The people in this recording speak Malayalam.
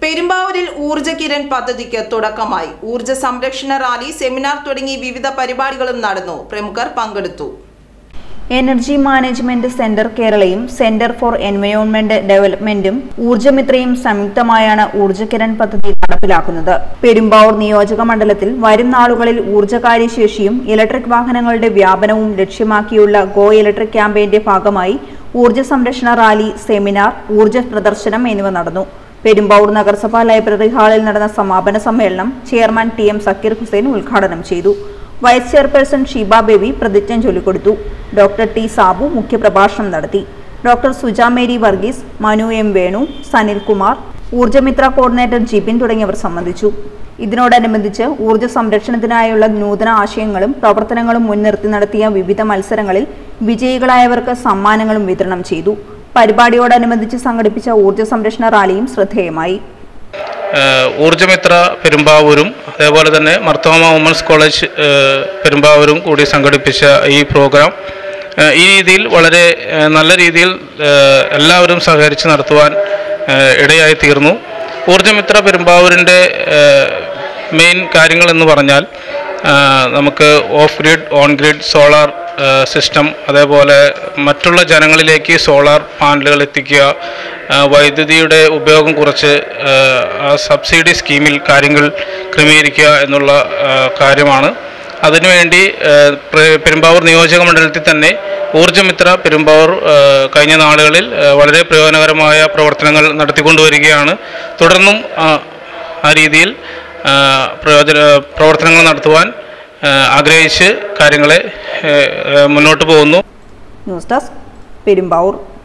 പെരുമ്പാവൂരിൽ ഊർജ്ജ കിരൺ പദ്ധതിക്ക് തുടക്കമായി ഊർജ്ജ സംരക്ഷണ റാലി സെമിനാർ തുടങ്ങി വിവിധ പരിപാടികളും നടന്നു പ്രമുഖർ പങ്കെടുത്തു എനർജി മാനേജ്മെന്റ് സെന്റർ കേരളയും സെന്റർ ഫോർ എൻവയോൺമെന്റ് ഡെവലപ്മെന്റും ഊർജ്ജമിത്രയും സംയുക്തമായാണ് ഊർജ്ജകിരൺ പദ്ധതി നടപ്പിലാക്കുന്നത് പെരുമ്പാവൂർ നിയോജക മണ്ഡലത്തിൽ വരും നാളുകളിൽ ഊർജ്ജകാര്യശേഷിയും ഇലക്ട്രിക് വാഹനങ്ങളുടെ വ്യാപനവും ലക്ഷ്യമാക്കിയുള്ള ഗോ ഇലക്ട്രിക് ക്യാമ്പയിന്റെ ഭാഗമായി ഊർജ്ജ സംരക്ഷണ റാലി സെമിനാർ ഊർജ്ജ പ്രദർശനം എന്നിവ നടന്നു പെരുമ്പാവൂർ നഗരസഭാ ലൈബ്രറി ഹാളിൽ നടന്ന സമാപന സമ്മേളനം chairman T M Zakir Hussain ഉദ്ഘാടനം ചെയ്തു വൈസ് ചെയർപേഴ്സൺ ഷീബ ബേബി പ്രതിജ്ഞ ചൊല്ലിക്കൊടുത്തു ഡോക്ടർ ടി സാബു മുഖ്യപ്രഭാഷണം നടത്തി doctor Suja Mary Varghese Manu M Venu Sanilkumar Oorjamithra coordinator Jibin തുടങ്ങിയവർ സംബന്ധിച്ചു ഇതിനോടനുബന്ധിച്ച് ഊർജ്ജ സംരക്ഷണത്തിനായുള്ള നൂതന ആശയങ്ങളും പ്രവർത്തനങ്ങളും മുൻനിർത്തി നടത്തിയ വിവിധ മത്സരങ്ങളിൽ വിജയികളായവർക്ക് സമ്മാനങ്ങളും വിതരണം ചെയ്തു പരിപാടിയോടനുബന്ധിച്ച് സംഘടിപ്പിച്ച ഊർജ്ജ സംരക്ഷണ റാലിയും ശ്രദ്ധേയമായി ഏഹ് ഊർജ്ജമിത്ര പെരുമ്പാവൂരും അതേപോലെ തന്നെ മർത്തോമ വുമൻസ് കോളേജ് ഏഹ് പെരുമ്പാവൂരും കൂടി സംഘടിപ്പിച്ച ഈ പ്രോഗ്രാം ഏഹ് ഈ രീതിയിൽ വളരെ ഏഹ് നല്ല രീതിയിൽ ഏഹ് എല്ലാവരും സഹകരിച്ച് നടത്തുവാൻ ഏഹ് ഇടയായി തീർന്നു ഊർജ്ജമിത്ര പെരുമ്പാവൂരിൻ്റെ മെയിൻ കാര്യങ്ങൾ എന്ന് പറഞ്ഞാൽ ഏഹ് നമുക്ക് off grid on grid solar system അതേപോലെ മറ്റുള്ള ജനങ്ങളിലേക്ക് സോളാർ പാനലുകൾ എത്തിക്കുക ആ, വൈദ്യുതിയുടെ ഉപയോഗം കുറച്ച് ആ, ആ സബ്സിഡി സ്കീമിൽ കാര്യങ്ങൾ ക്രമീകരിക്കുക എന്നുള്ള ആ, കാര്യമാണ് അതിനുവേണ്ടി ആ, പ്ര- പെരുമ്പാവൂർ നിയോജക മണ്ഡലത്തിൽ തന്നെ ഊർജ്ജമിത്ര പെരുമ്പാവൂർ ആ, കഴിഞ്ഞ നാളുകളിൽ ആ, വളരെ പ്രയോജനകരമായ പ്രവർത്തനങ്ങൾ നടത്തിക്കൊണ്ടുവരികയാണ് തുടർന്നും ആ, ആ രീതിയിൽ ആ, പ്രയോജന പ്രവർത്തനങ്ങൾ നടത്തുവാൻ ആ, ആഗ്രഹിച്ച് കാര്യങ്ങളെ ആ, ആ, മുന്നോട്ട് പോകുന്നു ന്യൂസ് ഡെസ്ക് പെരുമ്പാവൂർ